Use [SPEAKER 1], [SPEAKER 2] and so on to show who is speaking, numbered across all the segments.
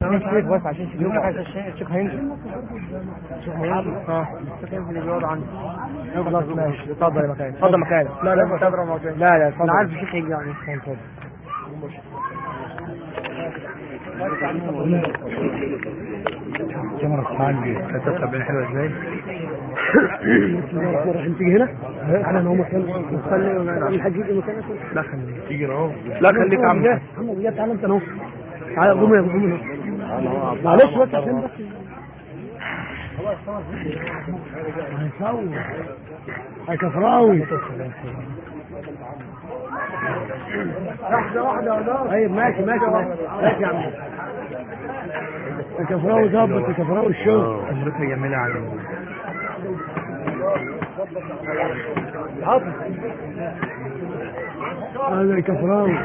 [SPEAKER 1] الشيخ بس عشان الشيخ الشيخ هينزل الشيخ هينزل اه الشيخ هينزل اللي بيقعد عندي خلاص ماشي اتفضل مكانك اتفضل مكانك لا لا لا لا اتفضل انا عارف الشيخ هيجي يعني اتفضل كاميرا عندي هتبقى حلوه ازاي؟ انت تيجي هنا؟ انا هو مكان مخلي الحاج يجي مكانك لا خليك تيجي اهو لا خليك عم عم بجد تعالى انت اهو تعالى قوم يا قوم معلش بس عشان بس هيصور هيكفراوي واحدة واحدة يا طيب ماشي ماشي ماشي يا عم الكفراوي ظبط الكفراوي الشغل امريكا جميلة على هذا الكفراوي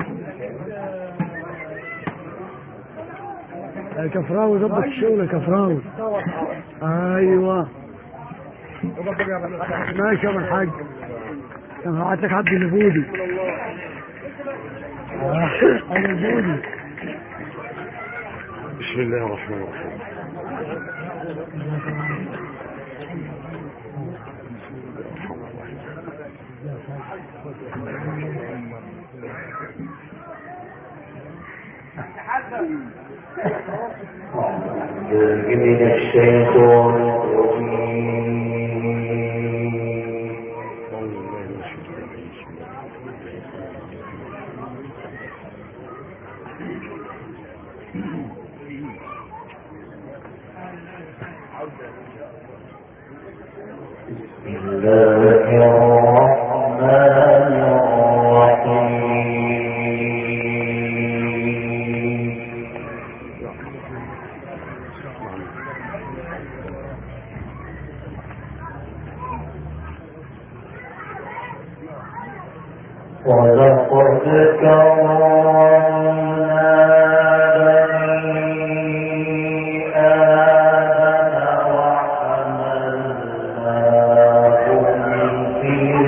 [SPEAKER 1] الكفراوي ظبط الشغل الكفراوي ايوه ماشي يا ابو الحاج كان بعت لك عبد النبودي انا البودي
[SPEAKER 2] بسم الله الرحمن الرحيم من الشيطان بسم الله الرحمن الرحيم ولقد كرمنا بني آدم وحملناهم في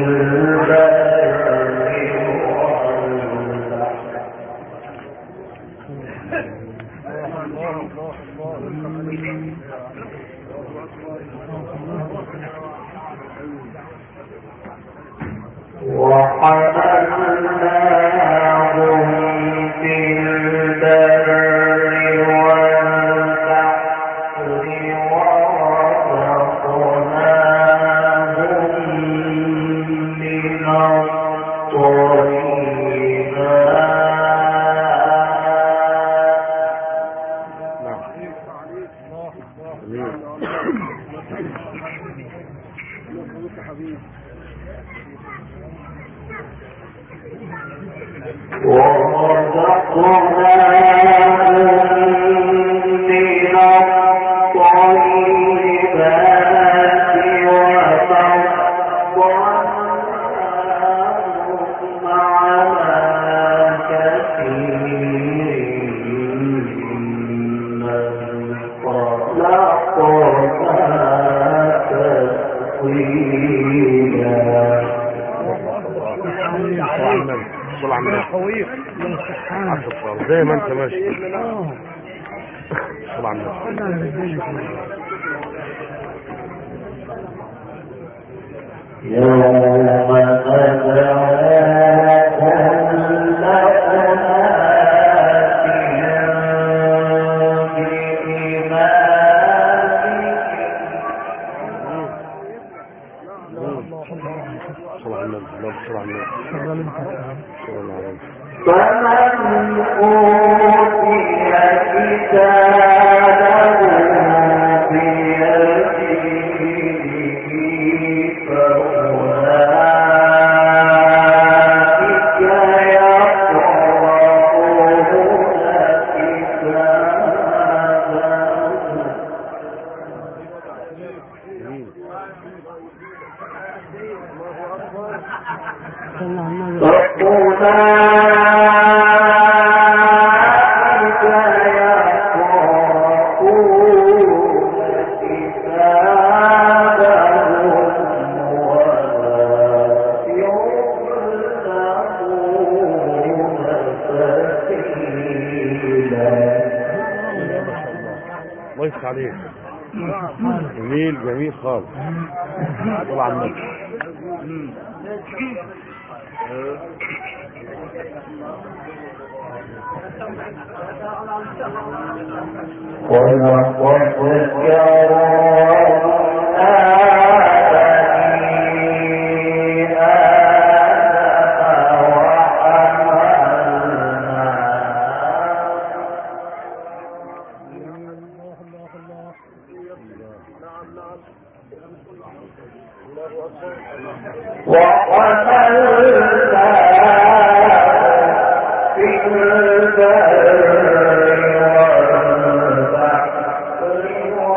[SPEAKER 2] البر والبحر وحملناهم في البر والبحر ورزقناهم من الطيبات ورزقناهم من الطيبات وفضلناهم على كثير ممن خلقنا تفضيلا
[SPEAKER 3] صل على النبي
[SPEAKER 1] خويف
[SPEAKER 3] عشر صلاة زي ما انت ماشي صل على النبي
[SPEAKER 2] يوم ندعو كل أناس بإمامهم
[SPEAKER 3] صل على النبي اللهم صل على النبي صلى الله عليه وسلم
[SPEAKER 2] فمن أوتي كتابه بيمينه فأولئك
[SPEAKER 3] الله يفتح عليك جميل جميل خالص طلع النبي
[SPEAKER 2] ولقد كرمنا بني آدم وحملنا في البر والبحر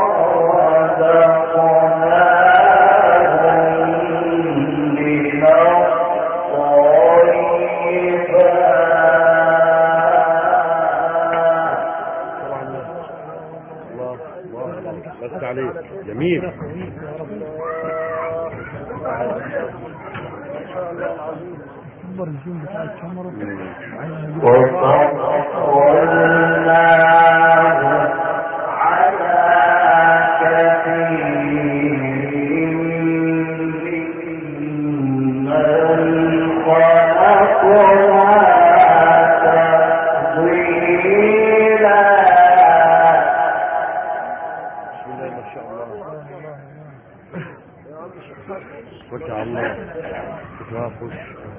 [SPEAKER 2] ورزقناهم من الطيبات
[SPEAKER 3] الله الله الله بس عليك جميل
[SPEAKER 1] كبر الجيم بتاع الكاميرا
[SPEAKER 2] وفضلناه على كثير ممن خلقنا تفضيلا
[SPEAKER 3] بسم الله ما شاء الله وجه الله تتنافس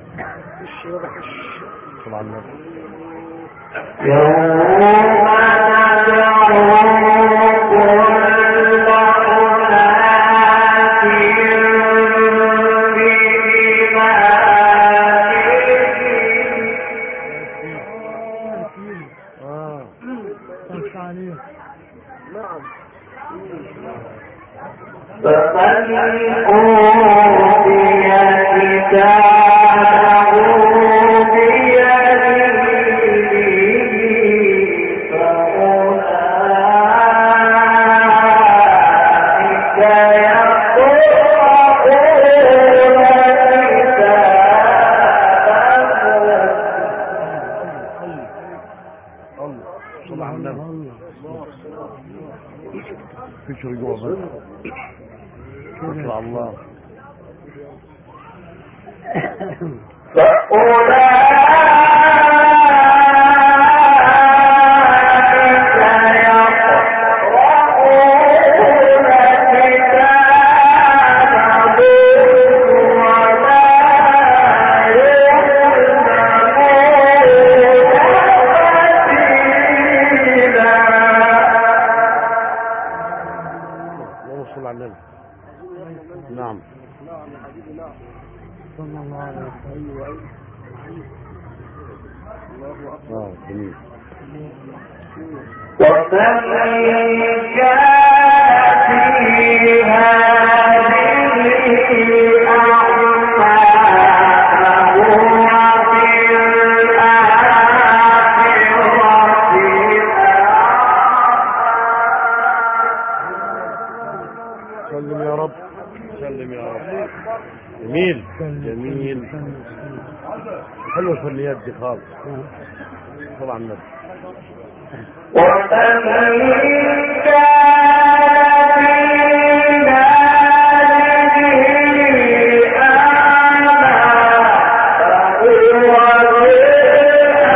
[SPEAKER 3] طلع النبي
[SPEAKER 2] يوم ندعو كل أناس بإمامهم
[SPEAKER 3] اه
[SPEAKER 1] خش عليه
[SPEAKER 2] فمن أوتي كتابه بيمينه فأولئك يقرؤون كتابهم
[SPEAKER 3] الله صلى على النبي فيش رجوع بس شكر على الله
[SPEAKER 2] فأولئك يقرؤون كتابهم ولا
[SPEAKER 3] اللهم صل على النبي نعم
[SPEAKER 1] صلى الله عليه وسلم
[SPEAKER 3] اه جميل
[SPEAKER 2] ومن كان في هذه أعمى فهو في الآخرة
[SPEAKER 3] سلم يا رب سلم يا رب جميل جميل حلوه الفنيات دي خالص طلع النبي
[SPEAKER 2] ومن كان في هذه أعمى فهو في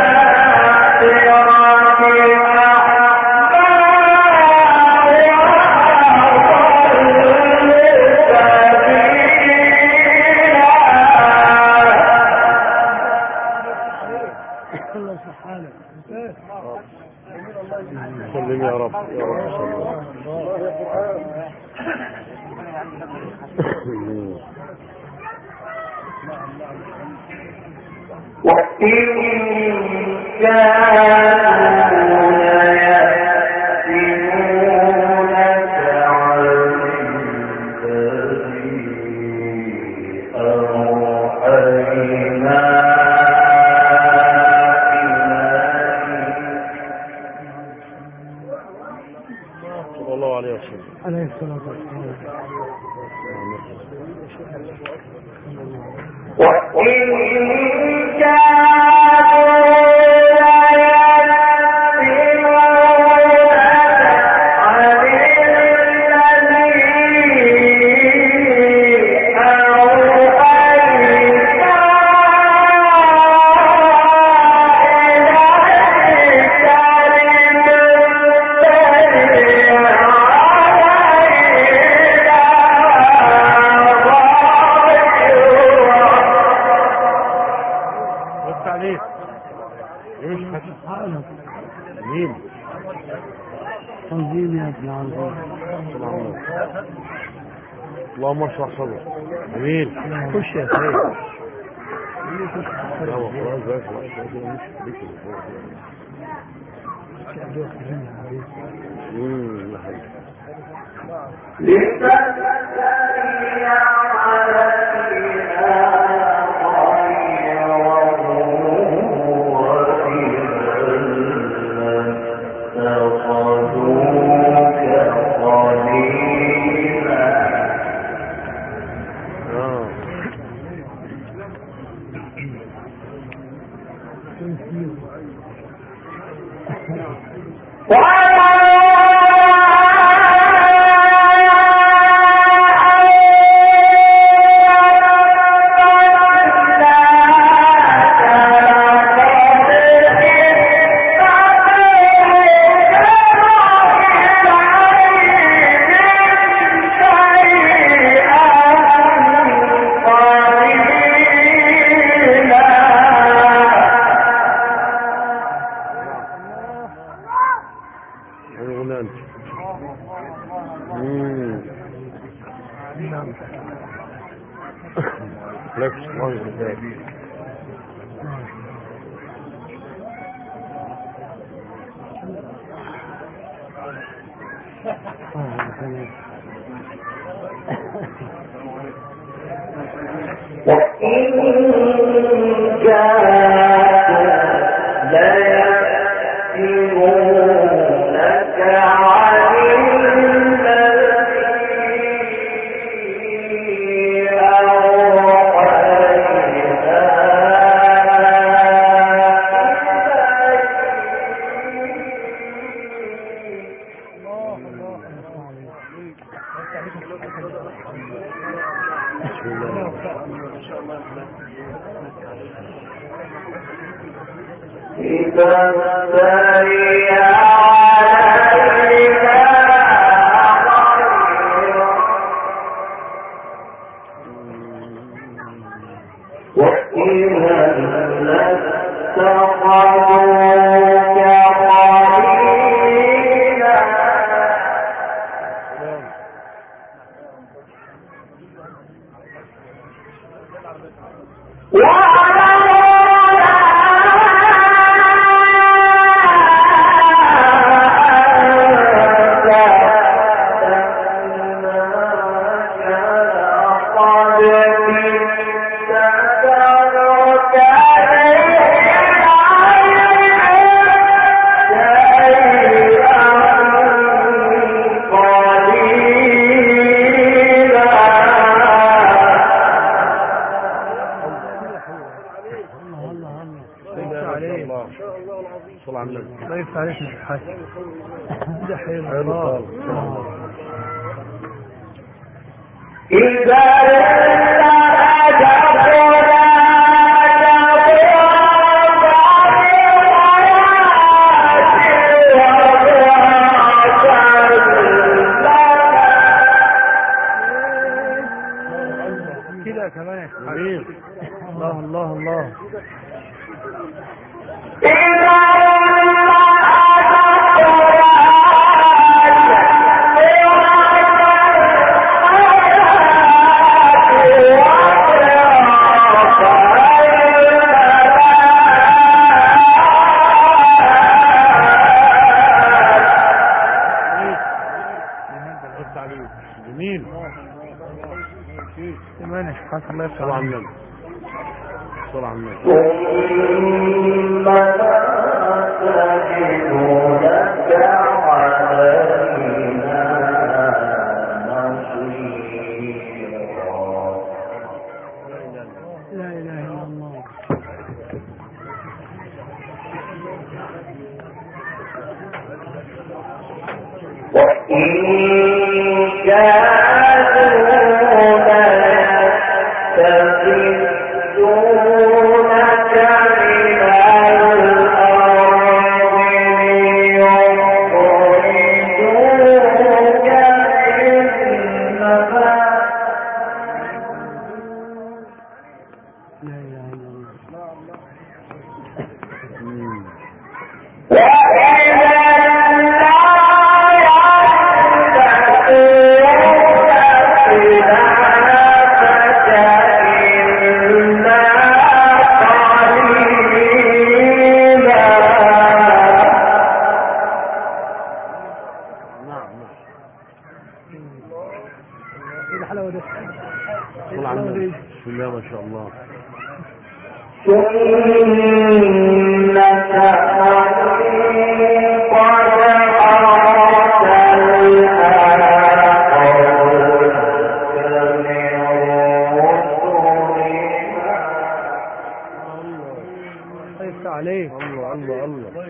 [SPEAKER 1] الله سبحانه
[SPEAKER 3] سلم يا رب يا رب سلم
[SPEAKER 2] وإن كانوا ليأتمونك عن الذي أوحينا
[SPEAKER 3] صلى الله عليه وسلم
[SPEAKER 1] عليه الصلاة والسلام
[SPEAKER 2] وإن كانوا ليأتمونك عن
[SPEAKER 1] تنظيم يا ابن عظيم
[SPEAKER 3] صلى على النبي. اللهم اشرح صدرك جميل
[SPEAKER 1] خش يا سيد
[SPEAKER 3] لا والله بس مش بك امم لا حول. اه يعني غنان امم لك الله يخليك بسم الله لا اله الا الله صل على النبي
[SPEAKER 1] الله يفتح عليك مش حاجة ده حلو
[SPEAKER 3] حلو
[SPEAKER 1] الله
[SPEAKER 3] خالص.
[SPEAKER 1] كده كمان يا حاج.
[SPEAKER 3] جميل
[SPEAKER 1] الله الله الله
[SPEAKER 3] بس عليك جميل
[SPEAKER 1] كمان يا حاج الله يفتح
[SPEAKER 3] صل على
[SPEAKER 1] عليك
[SPEAKER 3] النبي صل على النبي
[SPEAKER 1] لا اله الا الله لا اله الا الله
[SPEAKER 3] مم.
[SPEAKER 2] وإذا لا
[SPEAKER 1] الحلاوه ده
[SPEAKER 3] صل على النبي بسم الله ما شاء الله
[SPEAKER 1] الله يفتح عليك
[SPEAKER 3] الله الله الله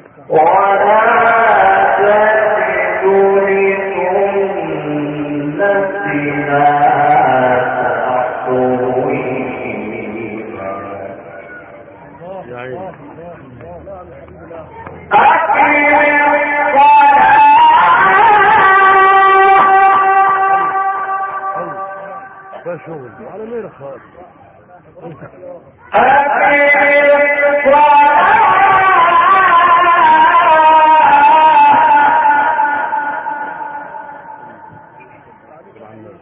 [SPEAKER 3] يا عيني فيها شغل على مين خالص صل على النبي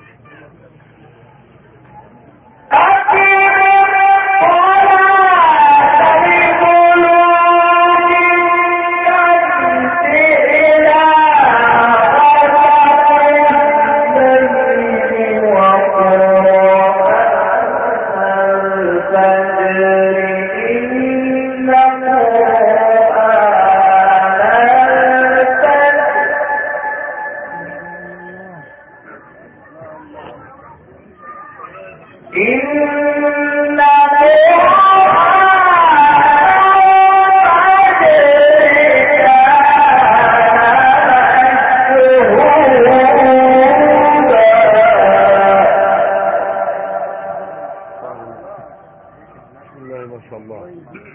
[SPEAKER 3] بسم الله ما شاء الله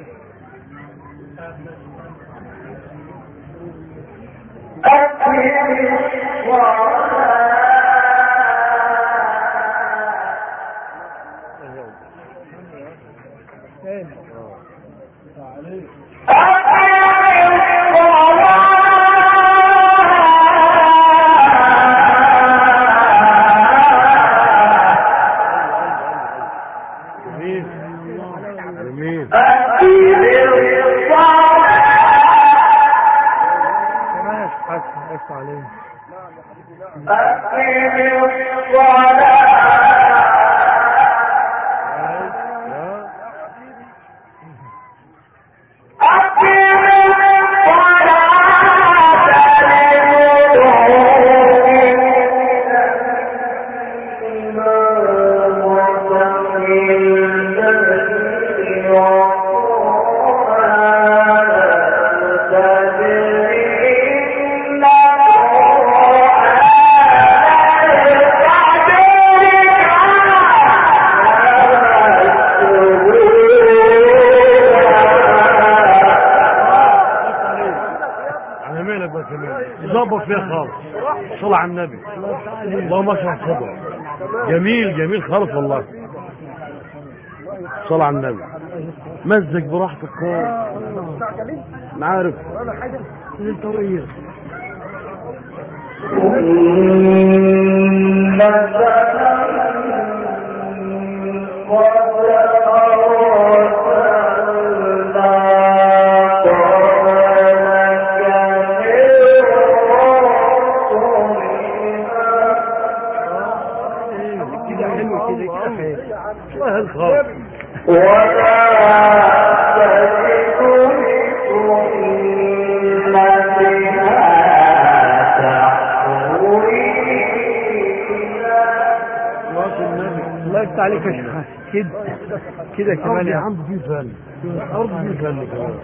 [SPEAKER 1] ايه
[SPEAKER 3] جميل جميل
[SPEAKER 1] كمان حسن يفتح عليك
[SPEAKER 3] ها على مالك بس كمان ظبط فيها خالص صل على النبي اللهم اشرح صدرك جميل جميل خالص والله صل على النبي مزج براحتك خالص أنا عارف انت وايه
[SPEAKER 1] كده حلو كده كده خير
[SPEAKER 3] والله الخالص صلاة النبي
[SPEAKER 1] الله يفتح عليك يا شيخ كده كده كمان
[SPEAKER 3] الأرض
[SPEAKER 1] يا
[SPEAKER 3] عند في فن الأرض في فن كمان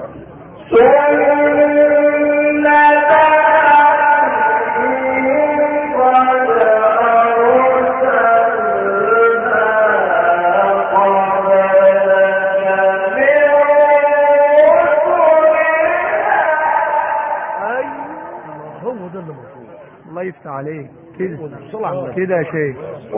[SPEAKER 3] هو ده اللي مطلوب
[SPEAKER 1] الله يفتح عليك كده
[SPEAKER 3] صل على النبي
[SPEAKER 1] كده يا شيخ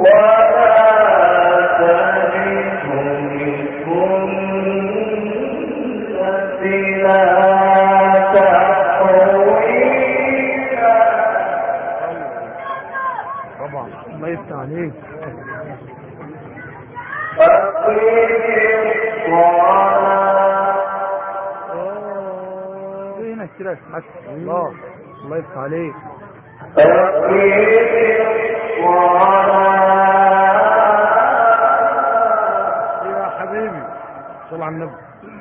[SPEAKER 3] طبعا
[SPEAKER 1] الله يفتح عليك هنا كده حسن الله الله يفتح عليك
[SPEAKER 2] أقيم الصلاة
[SPEAKER 3] على النبي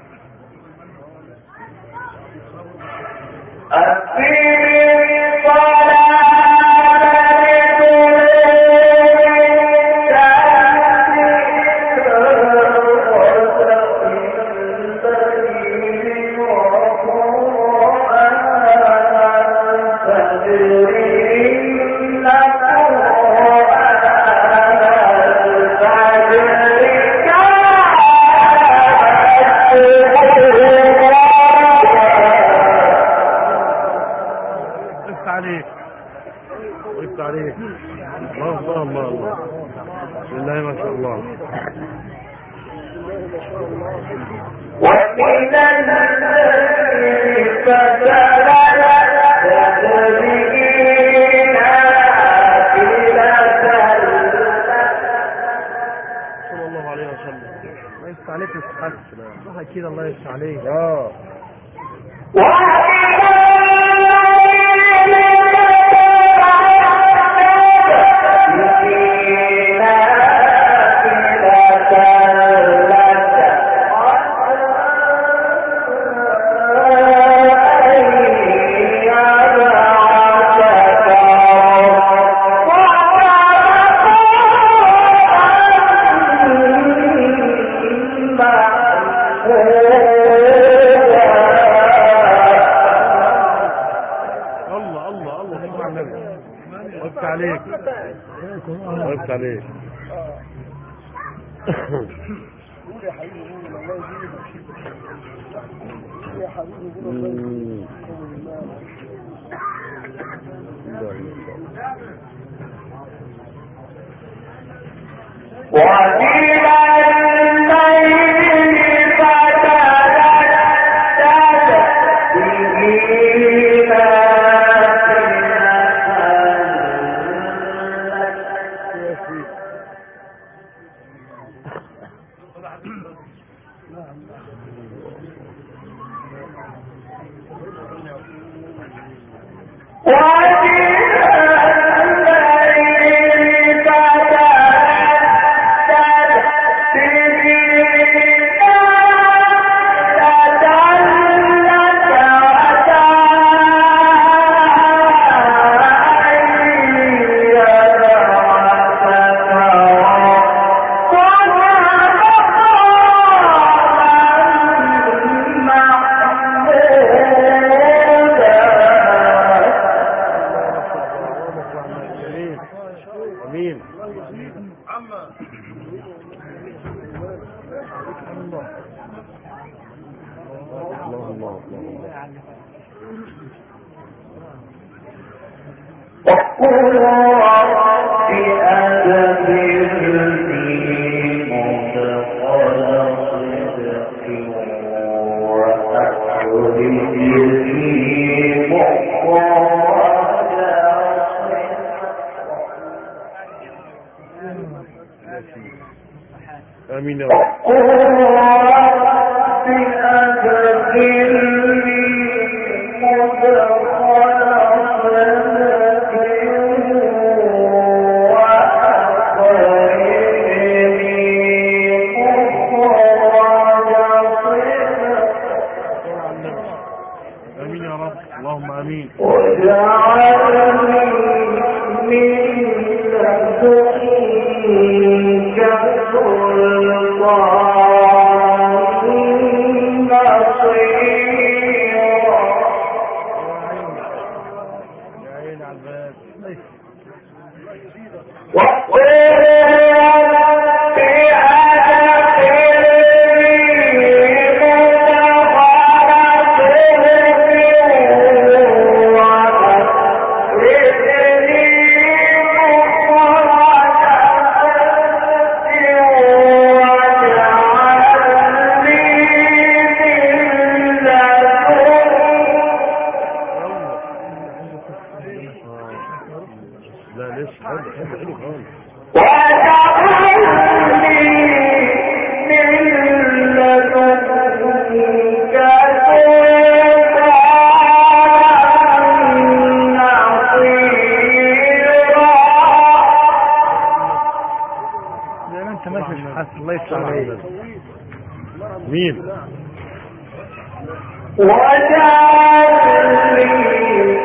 [SPEAKER 3] وقفت عليك وقفت عليك الله الله الله الله بسم الله ما شاء الله
[SPEAKER 2] ومن الليل فتلت تدبير نافلة
[SPEAKER 3] صلى الله عليه وسلم
[SPEAKER 1] الله يفتح عليك يا استاذ حسن صح اكيد الله يفتح عليك
[SPEAKER 3] اه الله الله الله صل على النبي وقفت عليك وقفت عليك مم.
[SPEAKER 2] ومن الليل فتلت به نافلة
[SPEAKER 3] امين امين الله الله الله
[SPEAKER 2] وقل رب أدخلني مدخل صدق وأخرجني مخرج
[SPEAKER 3] امين يا رب
[SPEAKER 2] وقل رب أدخلني مدخل صدق وأخرجني مخرج صدق
[SPEAKER 3] امين يا رب اللهم امين
[SPEAKER 2] واجعلني من لدنك سلطان نصيرا
[SPEAKER 3] يا عيني على الباب
[SPEAKER 2] وقل رب
[SPEAKER 3] لا لسه حلو حلو حلو خالص
[SPEAKER 2] وجعلني من لدنك سلطانا نصيرا
[SPEAKER 1] زي ما انت ماشي يا استاذ حسن الله يفتح عليك
[SPEAKER 3] مين
[SPEAKER 2] واجعل لي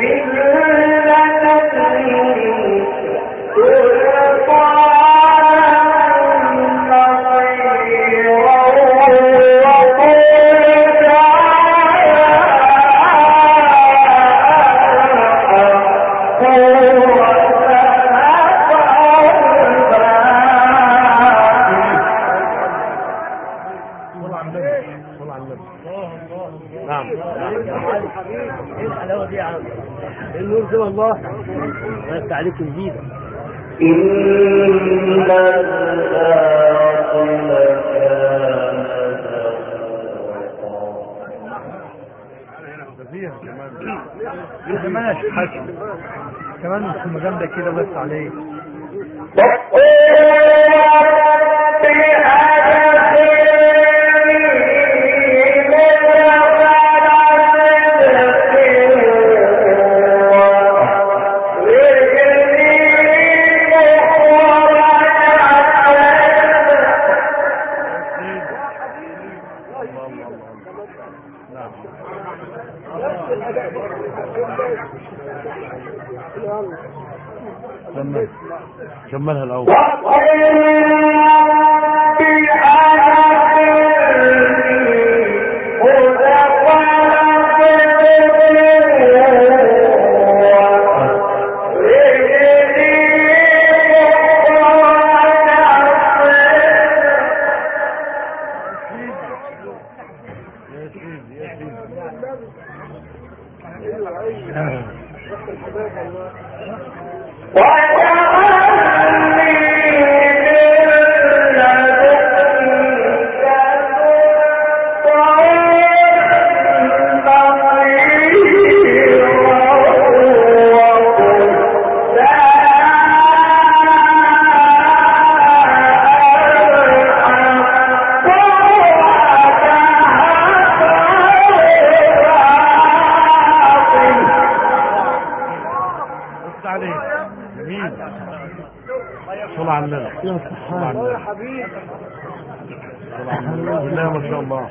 [SPEAKER 3] صلى على النبي صلى على النبي نعم
[SPEAKER 1] ايه الحلاوه دي يا عم النور ده والله بس عليك جديده
[SPEAKER 2] إن الباطل كان
[SPEAKER 3] ده فيها كمان
[SPEAKER 1] كمان يا شيخ حسن كمان في المجال ده كده بس عليه
[SPEAKER 3] الله الله الله نعم كمل كملها الاول يا سيدي يا سيدي بص عليه جميل صلى على النبي صلى على النبي صلى على النبي بسم الله ما شاء الله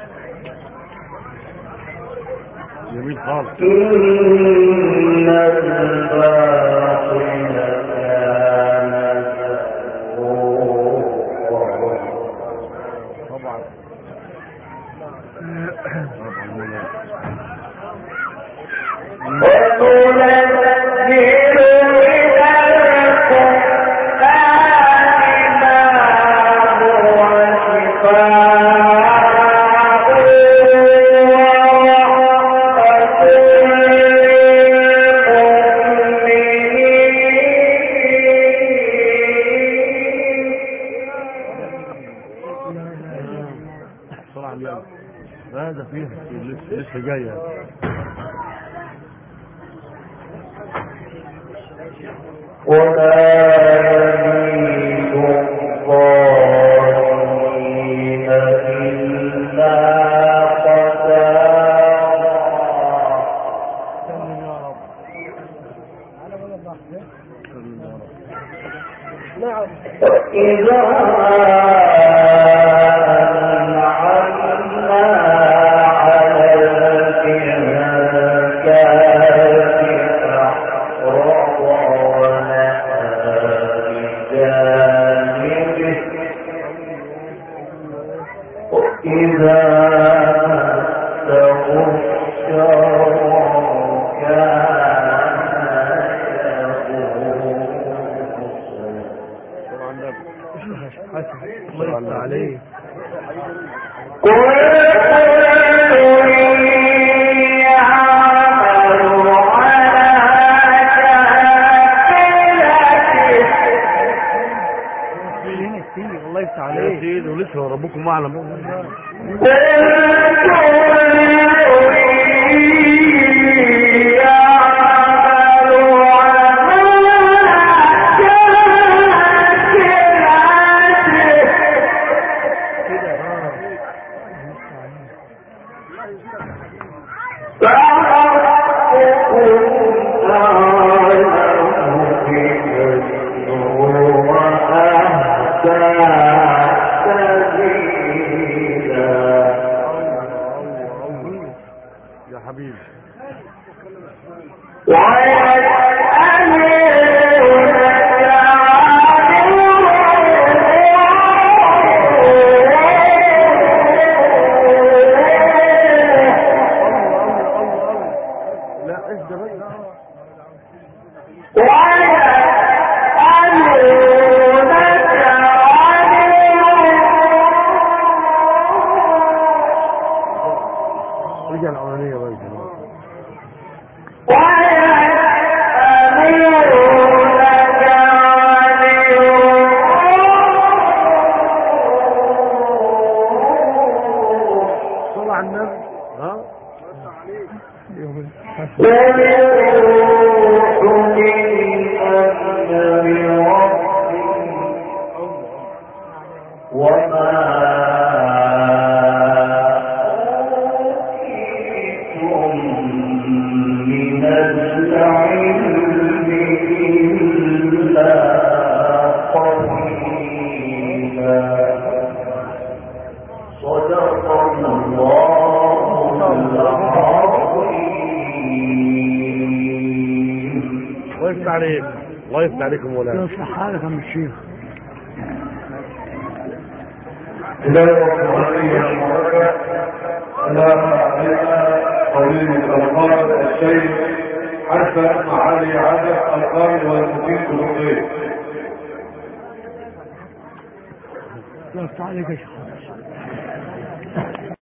[SPEAKER 3] جميل خالص
[SPEAKER 2] إن الباطل كان زهوقا
[SPEAKER 3] طبعا طبعا مولانا.
[SPEAKER 2] وننزل من القرآن ما هو شفاء ورحمة للمؤمنين
[SPEAKER 3] صلى على النبي هذا فيه لسه لسه جايه
[SPEAKER 2] وما يزيد الظالمين إلا خسارا
[SPEAKER 3] سلم يا رب سلم يا رب
[SPEAKER 2] وإذا أنعمنا على الإنكار فأعرض ونأى بجانبه وإذا مسه الشر كان يئوسا
[SPEAKER 3] صلى على النبي
[SPEAKER 1] حسن الله يفتح عليك
[SPEAKER 2] قل كل يعمل على شاكلته
[SPEAKER 1] هنا كتير الله يفتح
[SPEAKER 3] يا
[SPEAKER 1] عليك
[SPEAKER 3] سيدي ولسه ربكم اعلم
[SPEAKER 2] قل كل يعمل على شاكلته
[SPEAKER 1] كده اه
[SPEAKER 2] فربكم أعلم بمن هو أهدى سبيلا ويسألونك عن
[SPEAKER 3] رجع الأولانية بقى
[SPEAKER 2] ويسألونك عن
[SPEAKER 1] صلى على النبي
[SPEAKER 3] ها
[SPEAKER 1] يوم
[SPEAKER 2] قل الروح من أمر ربي وما أوتيتم من العلم إلا قليلا صدق الله العظيم
[SPEAKER 3] الله يفتح عليك الله يفتح عليكم مولانا
[SPEAKER 1] يصلح حالك يا عم الشيخ
[SPEAKER 2] لا المباركة سلام علينا قوله الألقاب الشيخ حسن علي عدد القائد والمسيح الغيب
[SPEAKER 1] يفتح عليك يا شيخ